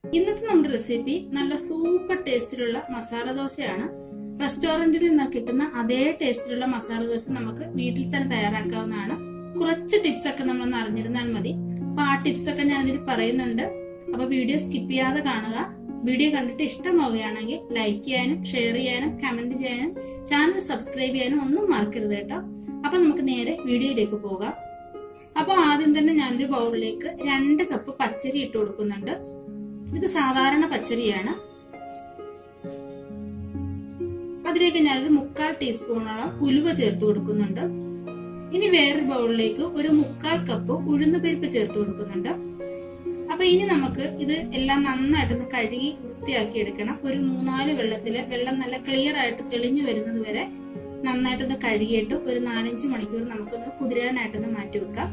ഇന്നത്തെ നമ്മുടെ റെസിപ്പി നല്ല സൂപ്പർ ടേസ്റ്റിലുള്ള മസാല ദോശയാണ് റെസ്റ്റോറന്റിൽ നിന്ന് കിട്ടുന്ന അതേ ടേസ്റ്റിലുള്ള മസാല ദോശ നമുക്ക് വീട്ടിൽ തന്നെ തയ്യാറാക്കാവുന്നതാണ് കുറച്ച് ടിപ്സ് ഒക്കെ നമ്മളൊന്ന് അറിഞ്ഞിരുന്നാൽ മതി അപ്പൊ ആ ടിപ്സ് ഒക്കെ ഞാൻ ഇതിൽ പറയുന്നുണ്ട് അപ്പൊ വീഡിയോ സ്കിപ്പ് ചെയ്യാതെ കാണുക വീഡിയോ കണ്ടിട്ട് ഇഷ്ടമാവുകയാണെങ്കിൽ ലൈക്ക് ചെയ്യാനും ഷെയർ ചെയ്യാനും കമന്റ് ചെയ്യാനും ചാനൽ സബ്സ്ക്രൈബ് ചെയ്യാനും ഒന്നും മറക്കരുത് കേട്ടോ അപ്പൊ നമുക്ക് നേരെ വീഡിയോയിലേക്ക് പോകാം അപ്പൊ ആദ്യം തന്നെ ഞാനൊരു ബൗളിലേക്ക് രണ്ട് കപ്പ് പച്ചരി ഇട്ട് കൊടുക്കുന്നുണ്ട് ഇത് സാധാരണ പച്ചരിയാണ് അതിലേക്ക് ഞാനൊരു മുക്കാൽ ടീസ്പൂണോളം ഉലുവ ചേർത്ത് കൊടുക്കുന്നുണ്ട് ഇനി വേറൊരു ബൗളിലേക്ക് ഒരു മുക്കാൽ കപ്പ് ഉഴുന്നുപരിപ്പ് ചേർത്ത് കൊടുക്കുന്നുണ്ട് അപ്പൊ ഇനി നമുക്ക് ഇത് എല്ലാം നന്നായിട്ടൊന്ന് കഴുകി വൃത്തിയാക്കി എടുക്കണം ഒരു മൂന്നാല് വെള്ളത്തില് വെള്ളം നല്ല ക്ലിയർ ആയിട്ട് തെളിഞ്ഞു വരുന്നത് വരെ നന്നായിട്ടൊന്ന് കഴുകിയിട്ട് ഒരു നാലഞ്ച് മണിക്കൂർ നമുക്കൊന്ന് കുതിരാനായിട്ടൊന്ന് മാറ്റി വെക്കാം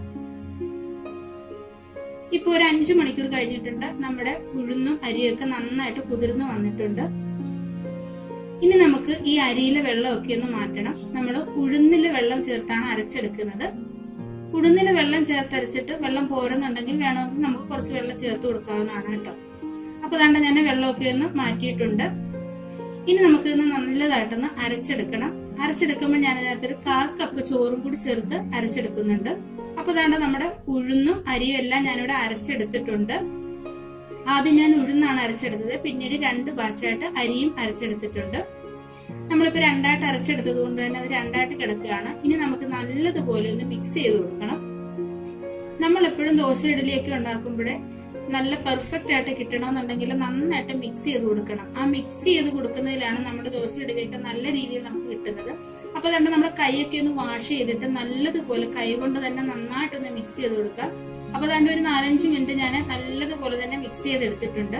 ഇപ്പൊ ഒരു അഞ്ചു മണിക്കൂർ കഴിഞ്ഞിട്ടുണ്ട് നമ്മുടെ ഉഴുന്നും അരിയൊക്കെ നന്നായിട്ട് കുതിർന്നു വന്നിട്ടുണ്ട് ഇനി നമുക്ക് ഈ അരിയിലെ വെള്ളമൊക്കെ ഒന്ന് മാറ്റണം നമ്മൾ ഉഴുന്നിലെ വെള്ളം ചേർത്താണ് അരച്ചെടുക്കുന്നത് ഉഴുന്നിലെ വെള്ളം ചേർത്തരച്ചിട്ട് വെള്ളം പോരുന്നുണ്ടെങ്കിൽ വേണമെങ്കിൽ നമുക്ക് കുറച്ച് വെള്ളം ചേർത്ത് കൊടുക്കാവുന്നതാണ് കേട്ടോ അപ്പൊ അതാണ്ട് ഞാൻ വെള്ളമൊക്കെ ഒന്ന് മാറ്റിയിട്ടുണ്ട് ഇനി നമുക്ക് ഇന്ന് നല്ലതായിട്ടൊന്ന് അരച്ചെടുക്കണം അരച്ചെടുക്കുമ്പോൾ ഞാൻ അതിനകത്തൊരു കാൽ കപ്പ് ചോറും കൂടി ചേർത്ത് അരച്ചെടുക്കുന്നുണ്ട് അപ്പൊ അതാണ്ട് നമ്മുടെ ഉഴുന്നും അരിയും എല്ലാം ഞാനിവിടെ അരച്ചെടുത്തിട്ടുണ്ട് ആദ്യം ഞാൻ ഉഴുന്നാണ് അരച്ചെടുത്തത് പിന്നീട് രണ്ട് ബാച്ചായിട്ട് അരിയും അരച്ചെടുത്തിട്ടുണ്ട് നമ്മളിപ്പോ രണ്ടായിട്ട് അരച്ചെടുത്തത് കൊണ്ട് തന്നെ അത് രണ്ടായിട്ട് കിടക്കുകയാണ് ഇനി നമുക്ക് നല്ലതുപോലെ ഒന്ന് മിക്സ് ചെയ്ത് കൊടുക്കണം നമ്മൾ എപ്പോഴും ദോശ ഇഡലിയൊക്കെ ഉണ്ടാക്കുമ്പോഴേ നല്ല പെർഫെക്റ്റ് ആയിട്ട് കിട്ടണമെന്നുണ്ടെങ്കിൽ നന്നായിട്ട് മിക്സ് ചെയ്ത് കൊടുക്കണം ആ മിക്സ് ചെയ്ത് കൊടുക്കുന്നതിലാണ് നമ്മുടെ ദോശ ഇഡലിയൊക്കെ നല്ല രീതിയിൽ നമുക്ക് കിട്ടുന്നത് അപ്പൊ അതുകൊണ്ട് നമ്മുടെ കൈയൊക്കെ ഒന്ന് വാഷ് ചെയ്തിട്ട് നല്ലതുപോലെ കൈ കൊണ്ട് തന്നെ നന്നായിട്ടൊന്ന് മിക്സ് ചെയ്ത് കൊടുക്കാം അപ്പൊ അതുകൊണ്ട് ഒരു നാലഞ്ച് മിനിറ്റ് ഞാൻ നല്ലതുപോലെ തന്നെ മിക്സ് ചെയ്തെടുത്തിട്ടുണ്ട്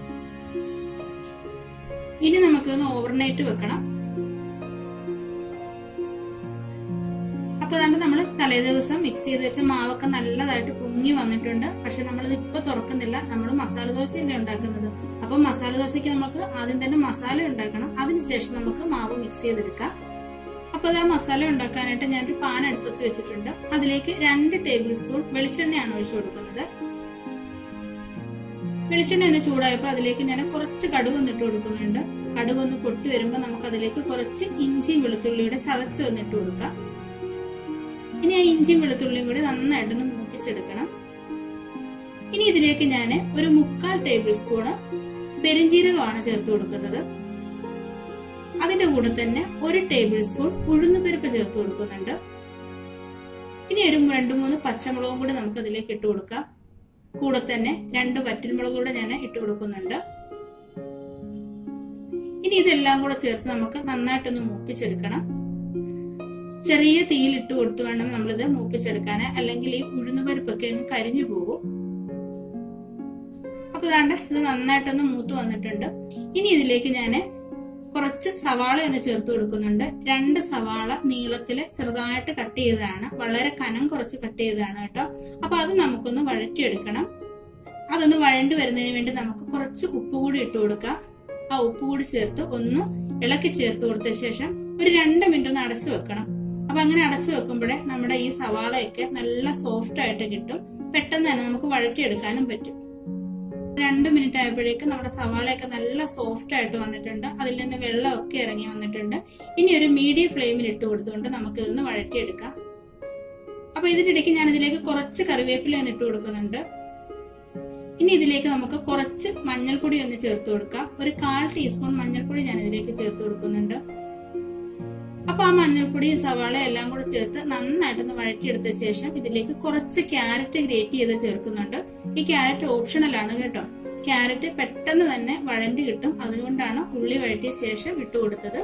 ഇനി നമുക്കൊന്ന് ഓവർനൈറ്റ് വെക്കണം അപ്പൊ അതുകൊണ്ട് നമ്മൾ തലേ ദിവസം മിക്സ് ചെയ്ത് വെച്ച മാവൊക്കെ നല്ലതായിട്ട് പൊങ്ങി വന്നിട്ടുണ്ട് പക്ഷെ നമ്മളിത് ഇപ്പൊ തുറക്കുന്നില്ല നമ്മൾ മസാല ദോശയല്ലേ ഉണ്ടാക്കുന്നത് അപ്പൊ മസാല ദോശയ്ക്ക് നമുക്ക് ആദ്യം തന്നെ മസാല ഉണ്ടാക്കണം അതിനുശേഷം നമുക്ക് മാവ് മിക്സ് ചെയ്തെടുക്കാം അപ്പൊ അത് ആ മസാല ഉണ്ടാക്കാനായിട്ട് ഞാനൊരു പാൻ അടുപ്പത്ത് വെച്ചിട്ടുണ്ട് അതിലേക്ക് രണ്ട് ടേബിൾ സ്പൂൺ വെളിച്ചെണ്ണയാണ് ഒഴിച്ചു കൊടുക്കുന്നത് വെളിച്ചെണ്ണ ഒന്ന് ചൂടായപ്പോൾ അതിലേക്ക് ഞാൻ കുറച്ച് കടുക് ഒന്ന് ഇട്ട് കൊടുക്കുന്നുണ്ട് കടുക് ഒന്ന് പൊട്ടി വരുമ്പോൾ നമുക്ക് അതിലേക്ക് കുറച്ച് ഇഞ്ചിയും വെളുത്തുള്ളിയുടെ ചതച്ച് ഒന്ന് ഇട്ട് കൊടുക്കാം ഇനി ആ ഇഞ്ചിയും വെളുത്തുള്ളിയും കൂടി നന്നായിട്ടൊന്ന് മൂപ്പിച്ചെടുക്കണം ഇനി ഇതിലേക്ക് ഞാൻ ഒരു മുക്കാൽ ടേബിൾ സ്പൂണ് പെരിഞ്ജീരകമാണ് ചേർത്ത് കൊടുക്കുന്നത് അതിന്റെ കൂടെ തന്നെ ഒരു ടേബിൾ സ്പൂൺ ഉഴുന്നുപരിപ്പ് ചേർത്ത് കൊടുക്കുന്നുണ്ട് ഇനി ഒരു രണ്ട് മൂന്ന് പച്ചമുളകും കൂടി നമുക്ക് അതിലേക്ക് ഇട്ട് കൊടുക്കാം കൂടെ തന്നെ രണ്ട് വറ്റൽമുളക് കൂടെ ഞാൻ ഇട്ട് കൊടുക്കുന്നുണ്ട് ഇനി ഇതെല്ലാം കൂടെ ചേർത്ത് നമുക്ക് നന്നായിട്ടൊന്ന് മൂപ്പിച്ചെടുക്കണം ചെറിയ തീയിൽ ഇട്ട് കൊടുത്തു വേണം നമ്മളിത് മൂപ്പിച്ചെടുക്കാൻ അല്ലെങ്കിൽ ഈ ഉഴുന്നുപരിപ്പൊക്കെ അങ്ങ് കരിഞ്ഞു പോകും അപ്പൊ ഇതാണ്ട് ഇത് നന്നായിട്ടൊന്ന് മൂത്ത് വന്നിട്ടുണ്ട് ഇനി ഇതിലേക്ക് ഞാൻ കുറച്ച് സവാള ഒന്ന് ചേർത്ത് കൊടുക്കുന്നുണ്ട് രണ്ട് സവാള നീളത്തില് ചെറുതായിട്ട് കട്ട് ചെയ്തതാണ് വളരെ കനം കുറച്ച് കട്ട് ചെയ്തതാണ് കേട്ടോ അപ്പൊ അത് നമുക്കൊന്ന് വഴറ്റിയെടുക്കണം അതൊന്ന് വഴണ്ടി വരുന്നതിന് വേണ്ടി നമുക്ക് കുറച്ച് ഉപ്പ് കൂടി ഇട്ട് കൊടുക്കാം ആ ഉപ്പ് കൂടി ചേർത്ത് ഒന്ന് ഇളക്കി ചേർത്ത് കൊടുത്ത ശേഷം ഒരു രണ്ട് മിനിറ്റ് ഒന്ന് അടച്ചു വെക്കണം അപ്പൊ അങ്ങനെ അടച്ചു വെക്കുമ്പോഴേ നമ്മുടെ ഈ സവാളയൊക്കെ നല്ല സോഫ്റ്റ് ആയിട്ട് കിട്ടും പെട്ടെന്ന് തന്നെ നമുക്ക് വഴറ്റിയെടുക്കാനും പറ്റും രണ്ട് മിനിറ്റ് ആയപ്പോഴേക്ക് നമ്മുടെ സവാളയൊക്കെ നല്ല സോഫ്റ്റ് ആയിട്ട് വന്നിട്ടുണ്ട് അതിൽ നിന്ന് വെള്ളമൊക്കെ ഇറങ്ങി വന്നിട്ടുണ്ട് ഇനി ഒരു മീഡിയം ഫ്ലെയിമിൽ ഇട്ട് കൊടുത്തുകൊണ്ട് നമുക്ക് ഇതൊന്ന് വഴറ്റിയെടുക്കാം അപ്പൊ ഇതിനിടയ്ക്ക് ഞാൻ ഇതിലേക്ക് കുറച്ച് കറിവേപ്പില ഒന്ന് ഇട്ട് കൊടുക്കുന്നുണ്ട് ഇനി ഇതിലേക്ക് നമുക്ക് കുറച്ച് മഞ്ഞൾപ്പൊടി ഒന്ന് ചേർത്ത് കൊടുക്കാം ഒരു കാൽ ടീസ്പൂൺ മഞ്ഞൾപ്പൊടി ഞാൻ ഇതിലേക്ക് ചേർത്ത് കൊടുക്കുന്നുണ്ട് അപ്പൊ ആ മഞ്ഞൾപ്പൊടിയും സവാള എല്ലാം കൂടെ ചേർത്ത് നന്നായിട്ടൊന്ന് വഴറ്റിയെടുത്ത ശേഷം ഇതിലേക്ക് കുറച്ച് ക്യാരറ്റ് ഗ്രേറ്റ് ചെയ്ത് ചേർക്കുന്നുണ്ട് ഈ ക്യാരറ്റ് ഓപ്ഷണൽ ആണ് കേട്ടോ ക്യാരറ്റ് പെട്ടെന്ന് തന്നെ വഴണ്ടി കിട്ടും അതുകൊണ്ടാണ് ഉള്ളി വഴറ്റിയ ശേഷം ഇട്ട് കൊടുത്തത്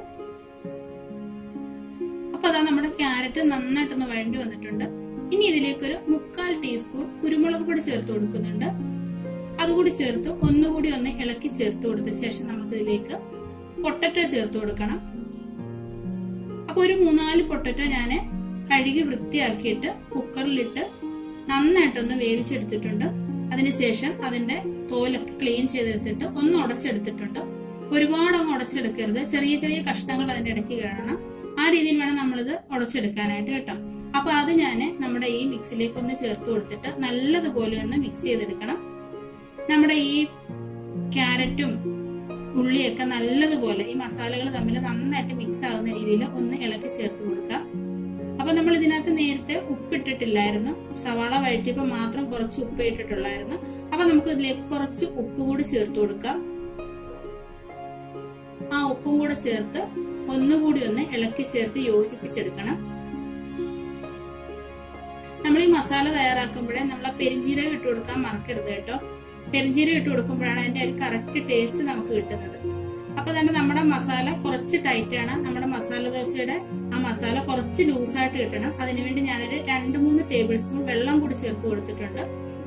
അപ്പൊ അതാ നമ്മുടെ ക്യാരറ്റ് നന്നായിട്ടൊന്ന് വഴണ്ടി വന്നിട്ടുണ്ട് ഇനി ഇതിലേക്ക് ഒരു മുക്കാൽ ടീസ്പൂൺ കുരുമുളക് പൊടി ചേർത്ത് കൊടുക്കുന്നുണ്ട് അതുകൂടി ചേർത്ത് ഒന്നുകൂടി ഒന്ന് ഇളക്കി ചേർത്ത് കൊടുത്ത ശേഷം നമുക്ക് ഇതിലേക്ക് പൊട്ടറ്റോ ചേർത്ത് കൊടുക്കണം അപ്പൊ ഒരു മൂന്നാല് പൊട്ടറ്റോ ഞാൻ കഴുകി വൃത്തിയാക്കിയിട്ട് കുക്കറിലിട്ട് നന്നായിട്ടൊന്ന് വേവിച്ചെടുത്തിട്ടുണ്ട് അതിനുശേഷം അതിന്റെ തോലൊക്കെ ക്ലീൻ ചെയ്തെടുത്തിട്ട് ഒന്ന് ഉടച്ചെടുത്തിട്ടുണ്ട് ഒരുപാട് അങ്ങ് ഉടച്ചെടുക്കരുത് ചെറിയ ചെറിയ കഷ്ണങ്ങൾ അതിന്റെ ഇടയ്ക്ക് കാണണം ആ രീതിയിൽ വേണം നമ്മളിത് ഉടച്ചെടുക്കാനായിട്ട് കേട്ടോ അപ്പൊ അത് ഞാൻ നമ്മുടെ ഈ മിക്സിലേക്ക് ഒന്ന് ചേർത്ത് കൊടുത്തിട്ട് നല്ലതുപോലെ ഒന്ന് മിക്സ് ചെയ്തെടുക്കണം നമ്മുടെ ഈ ക്യാരറ്റും ഉള്ളിയൊക്കെ നല്ലതുപോലെ ഈ മസാലകൾ തമ്മിൽ നന്നായിട്ട് മിക്സ് ആകുന്ന രീതിയിൽ ഒന്ന് ഇളക്കി ചേർത്ത് കൊടുക്കാം അപ്പൊ നമ്മൾ ഇതിനകത്ത് നേരത്തെ ഉപ്പിട്ടിട്ടില്ലായിരുന്നു സവാള വഴറ്റിയപ്പോ മാത്രം കുറച്ച് ഉപ്പ് ഇട്ടിട്ടുള്ളായിരുന്നു അപ്പൊ നമുക്ക് ഇതിലേക്ക് കുറച്ച് ഉപ്പ് കൂടി ചേർത്ത് കൊടുക്കാം ആ ഉപ്പും കൂടെ ചേർത്ത് ഒന്നുകൂടി ഒന്ന് ഇളക്കി ചേർത്ത് യോജിപ്പിച്ചെടുക്കണം നമ്മൾ ഈ മസാല തയ്യാറാക്കുമ്പോഴേ നമ്മൾ ആ പെരിഞ്ചീരകം ഇട്ട് കൊടുക്കാൻ മറക്കരുത് കേട്ടോ പെരിഞ്ചീരകം ഇട്ട് കൊടുക്കുമ്പോഴാണ് അതിന്റെ ഒരു കറക്റ്റ് ടേസ്റ്റ് നമുക്ക് കിട്ടുന്നത് അപ്പൊ തന്നെ നമ്മുടെ മസാല കുറച്ച് ടൈറ്റ് ആണ് നമ്മുടെ മസാല ദോശയുടെ ആ മസാല കുറച്ച് ലൂസായിട്ട് കിട്ടണം അതിനുവേണ്ടി ഞാനൊരു രണ്ട് മൂന്ന് ടേബിൾ സ്പൂൺ വെള്ളം കൂടി ചേർത്ത് കൊടുത്തിട്ടുണ്ട്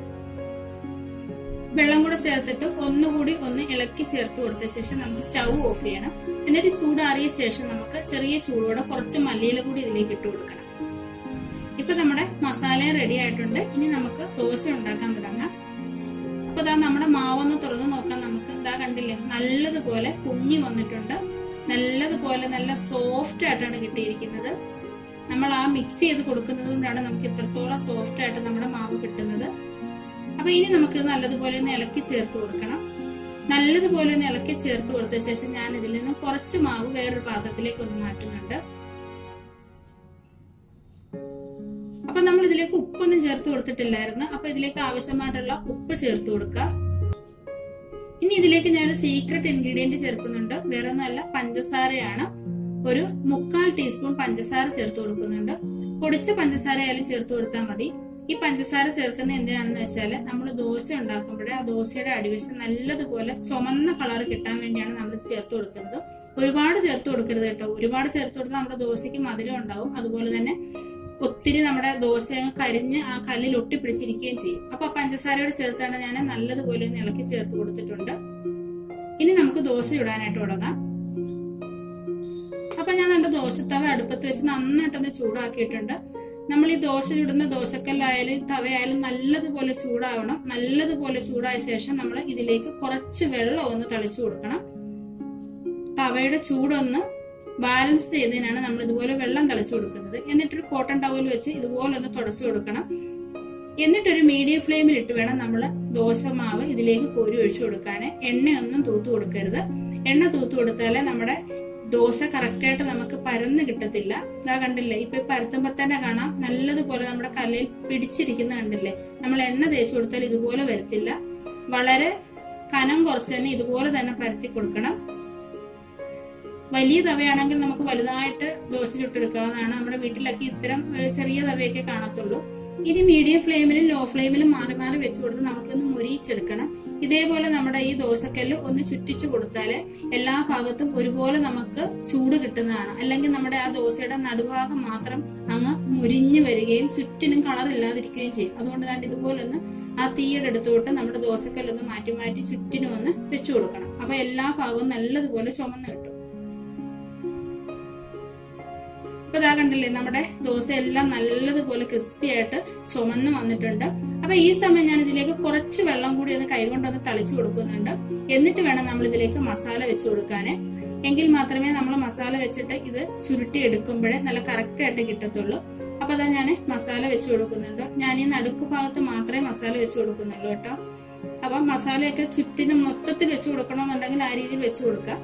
വെള്ളം കൂടെ ചേർത്തിട്ട് ഒന്നുകൂടി ഒന്ന് ഇളക്കി ചേർത്ത് കൊടുത്ത ശേഷം നമുക്ക് സ്റ്റൗ ഓഫ് ചെയ്യണം എന്നിട്ട് ചൂടാറിയ ശേഷം നമുക്ക് ചെറിയ ചൂടോടെ കുറച്ച് മല്ലിയില കൂടി ഇതിലേക്ക് ഇട്ട് കൊടുക്കണം ഇപ്പൊ നമ്മുടെ മസാല റെഡി ആയിട്ടുണ്ട് ഇനി നമുക്ക് ദോശ ഉണ്ടാക്കാൻ തുടങ്ങാം അപ്പൊ ഇതാ നമ്മുടെ മാവൊന്ന് തുറന്ന് നോക്കാൻ നമുക്ക് ഇതാ കണ്ടില്ലേ നല്ലതുപോലെ പൊങ്ങി വന്നിട്ടുണ്ട് നല്ലതുപോലെ നല്ല സോഫ്റ്റ് ആയിട്ടാണ് കിട്ടിയിരിക്കുന്നത് നമ്മൾ ആ മിക്സ് ചെയ്ത് കൊടുക്കുന്നത് കൊണ്ടാണ് നമുക്ക് ഇത്രത്തോളം സോഫ്റ്റ് ആയിട്ട് നമ്മുടെ മാവ് കിട്ടുന്നത് അപ്പൊ ഇനി നമുക്ക് നല്ലതുപോലെ ഒന്ന് ഇളക്കി ചേർത്ത് കൊടുക്കണം നല്ലതുപോലെ ഒന്ന് ഇളക്കി ചേർത്ത് കൊടുത്ത ശേഷം ഞാൻ ഇതിൽ നിന്ന് കുറച്ച് മാവ് വേറൊരു പാത്രത്തിലേക്ക് ഒന്ന് മാറ്റുന്നുണ്ട് അപ്പൊ നമ്മൾ ഇതിലേക്ക് ഉപ്പൊന്നും ചേർത്ത് കൊടുത്തിട്ടില്ലായിരുന്നു അപ്പൊ ഇതിലേക്ക് ആവശ്യമായിട്ടുള്ള ഉപ്പ് ചേർത്ത് കൊടുക്കാം ഇനി ഇതിലേക്ക് ഞാൻ സീക്രട്ട് ഇൻഗ്രീഡിയന്റ് ചേർക്കുന്നുണ്ട് വേറെ ഒന്നുമല്ല പഞ്ചസാരയാണ് ഒരു മുക്കാൽ ടീസ്പൂൺ പഞ്ചസാര ചേർത്ത് കൊടുക്കുന്നുണ്ട് പൊടിച്ച പഞ്ചസാര ആയാലും ചേർത്ത് കൊടുത്താൽ മതി ഈ പഞ്ചസാര ചേർക്കുന്ന എന്തിനാണെന്ന് വെച്ചാൽ നമ്മൾ ദോശ ഉണ്ടാക്കുമ്പോഴേ ആ ദോശയുടെ അടിവശം നല്ലതുപോലെ ചുമന്ന കളർ കിട്ടാൻ വേണ്ടിയാണ് നമ്മൾ ചേർത്ത് കൊടുക്കുന്നത് ഒരുപാട് ചേർത്ത് കൊടുക്കരുത് കേട്ടോ ഒരുപാട് ചേർത്ത് കൊടുത്താൽ നമ്മുടെ ദോശയ്ക്ക് മധുരം ഉണ്ടാവും അതുപോലെ തന്നെ ഒത്തിരി നമ്മുടെ ദോശ അങ്ങ് കരിഞ്ഞ് ആ കല്ലിൽ ഒട്ടിപ്പിടിച്ചിരിക്കുകയും ചെയ്യും അപ്പൊ ആ പഞ്ചസാരയോട് ചേർത്താണ് ഞാൻ നല്ലതുപോലെ ഒന്ന് ഇളക്കി ചേർത്ത് കൊടുത്തിട്ടുണ്ട് ഇനി നമുക്ക് ദോശ ഇടാനായിട്ട് തുടങ്ങാം അപ്പൊ ഞാൻ എന്റെ ദോശത്തവ അടുപ്പത്ത് വെച്ച് നന്നായിട്ടൊന്ന് ചൂടാക്കിയിട്ടുണ്ട് നമ്മൾ ഈ ദോശ ചുടുന്ന ദോശക്കല്ലായാലും തവയായാലും നല്ലതുപോലെ ചൂടാവണം നല്ലതുപോലെ ചൂടായ ശേഷം നമ്മൾ ഇതിലേക്ക് കുറച്ച് വെള്ളം ഒന്ന് തളിച്ചു കൊടുക്കണം തവയുടെ ചൂടൊന്ന് ബാലൻസ് ചെയ്യുന്നതിനാണ് നമ്മൾ ഇതുപോലെ വെള്ളം തളിച്ചു കൊടുക്കുന്നത് എന്നിട്ടൊരു കോട്ടൺ ടവൽ വെച്ച് ഇതുപോലെ ഒന്ന് തുടച്ചു കൊടുക്കണം എന്നിട്ടൊരു മീഡിയം ഫ്ലെയിമിൽ ഇട്ട് വേണം നമ്മൾ ദോശമാവ് ഇതിലേക്ക് കോരി ഒഴിച്ചു കൊടുക്കാൻ എണ്ണയൊന്നും തൂത്തു കൊടുക്കരുത് എണ്ണ തൂത്തു കൊടുത്താലേ നമ്മുടെ ദോശ കറക്റ്റായിട്ട് നമുക്ക് പരന്ന് കിട്ടത്തില്ല ഇതാ കണ്ടില്ലേ ഇപ്പൊ പരത്തുമ്പോ തന്നെ കാണാം നല്ലതുപോലെ നമ്മുടെ കല്ലിൽ പിടിച്ചിരിക്കുന്ന കണ്ടില്ലേ നമ്മൾ എണ്ണ തേച്ചു കൊടുത്താൽ ഇതുപോലെ വരത്തില്ല വളരെ കനം കുറച്ച് തന്നെ ഇതുപോലെ തന്നെ പരത്തി കൊടുക്കണം വലിയ തവയാണെങ്കിൽ നമുക്ക് വലുതായിട്ട് ദോശ ചുട്ടെടുക്കാവുന്നതാണ് നമ്മുടെ വീട്ടിലൊക്കെ ഇത്തരം ഒരു ചെറിയ തവയൊക്കെ കാണത്തുള്ളൂ ഇനി മീഡിയം ഫ്ലെയിമിലും ലോ ഫ്ലെയിമിലും മാറി മാറി വെച്ച് കൊടുത്ത് നമുക്കൊന്ന് മുരിയിച്ചെടുക്കണം ഇതേപോലെ നമ്മുടെ ഈ ദോശക്കല്ല് ഒന്ന് ചുറ്റിച്ചു കൊടുത്താല് എല്ലാ ഭാഗത്തും ഒരുപോലെ നമുക്ക് ചൂട് കിട്ടുന്നതാണ് അല്ലെങ്കിൽ നമ്മുടെ ആ ദോശയുടെ നടുഭാഗം മാത്രം അങ്ങ് മുരിഞ്ഞു വരികയും ചുറ്റിനും കളർ ഇല്ലാതിരിക്കുകയും ചെയ്യും അതുകൊണ്ട് തന്നെ ഇതുപോലെ ഒന്ന് ആ തീയുടെ അടുത്തോട്ട് നമ്മുടെ ദോശക്കല്ലൊന്ന് മാറ്റി മാറ്റി ചുറ്റിനും ഒന്ന് വെച്ചു കൊടുക്കണം അപ്പൊ എല്ലാ ഭാഗവും നല്ലതുപോലെ ചുമന്ന് കിട്ടും ഇപ്പൊ ഇതാ കണ്ടില്ലേ നമ്മുടെ ദോശ എല്ലാം നല്ലതുപോലെ ക്രിസ്പി ആയിട്ട് ചുമന്ന് വന്നിട്ടുണ്ട് അപ്പൊ ഈ സമയം ഞാൻ ഇതിലേക്ക് കുറച്ച് വെള്ളം കൂടി ഒന്ന് കൈകൊണ്ടൊന്ന് തളിച്ചു കൊടുക്കുന്നുണ്ട് എന്നിട്ട് വേണം നമ്മൾ ഇതിലേക്ക് മസാല വെച്ച് കൊടുക്കാന് എങ്കിൽ മാത്രമേ നമ്മൾ മസാല വെച്ചിട്ട് ഇത് ചുരുട്ടി എടുക്കുമ്പോഴേ നല്ല കറക്റ്റ് ആയിട്ട് കിട്ടത്തുള്ളൂ അപ്പൊ അതാ ഞാൻ മസാല വെച്ച് കൊടുക്കുന്നുണ്ട് ഞാൻ ഈ നടുക്ക് ഭാഗത്ത് മാത്രമേ മസാല വെച്ച് കൊടുക്കുന്നുള്ളൂ കേട്ടോ അപ്പൊ മസാലയൊക്കെ ചുറ്റിനും മൊത്തത്തിൽ വെച്ച് കൊടുക്കണമെന്നുണ്ടെങ്കിൽ ആ രീതിയിൽ വെച്ച് കൊടുക്കാം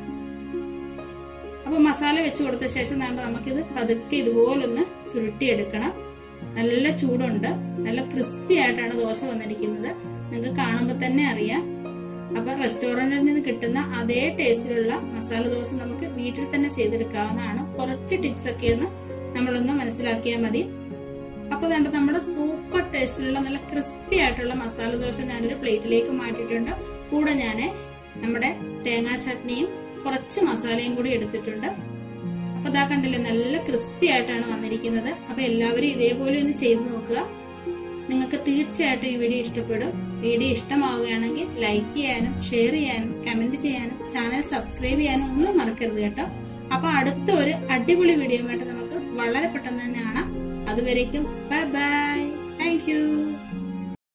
അപ്പൊ മസാല വെച്ച് കൊടുത്ത ശേഷം വേണ്ട നമുക്കിത് പതുക്കെ ഇതുപോലൊന്ന് ചുരുട്ടിയെടുക്കണം നല്ല ചൂടുണ്ട് നല്ല ക്രിസ്പി ആയിട്ടാണ് ദോശ വന്നിരിക്കുന്നത് നിങ്ങൾക്ക് കാണുമ്പോൾ തന്നെ അറിയാം അപ്പൊ റെസ്റ്റോറന്റിൽ നിന്ന് കിട്ടുന്ന അതേ ടേസ്റ്റിലുള്ള മസാല ദോശ നമുക്ക് വീട്ടിൽ തന്നെ ചെയ്തെടുക്കാവുന്നതാണ് കുറച്ച് ടിപ്സ് ഒക്കെ ഒന്ന് നമ്മളൊന്ന് മനസ്സിലാക്കിയാൽ മതി അപ്പൊ വേണ്ട നമ്മുടെ സൂപ്പർ ടേസ്റ്റിലുള്ള നല്ല ക്രിസ്പി ആയിട്ടുള്ള മസാല ദോശ ഞാനൊരു പ്ലേറ്റിലേക്ക് മാറ്റിയിട്ടുണ്ട് കൂടെ ഞാൻ നമ്മുടെ തേങ്ങാ ചട്നിയും കുറച്ച് മസാലയും കൂടി എടുത്തിട്ടുണ്ട് അപ്പൊ ഇതാ കണ്ടില്ലേ നല്ല ക്രിസ്പി ആയിട്ടാണ് വന്നിരിക്കുന്നത് അപ്പൊ എല്ലാവരും ഇതേപോലെ ഒന്ന് ചെയ്തു നോക്കുക നിങ്ങൾക്ക് തീർച്ചയായിട്ടും ഈ വീഡിയോ ഇഷ്ടപ്പെടും വീഡിയോ ഇഷ്ടമാവുകയാണെങ്കിൽ ലൈക്ക് ചെയ്യാനും ഷെയർ ചെയ്യാനും കമന്റ് ചെയ്യാനും ചാനൽ സബ്സ്ക്രൈബ് ചെയ്യാനും ഒന്നും മറക്കരുത് കേട്ടോ അപ്പൊ അടുത്ത ഒരു അടിപൊളി വീഡിയോ ആയിട്ട് നമുക്ക് വളരെ പെട്ടെന്ന് തന്നെ കാണാം അതുവരേക്കും ബൈ ബൈ താങ്ക് യു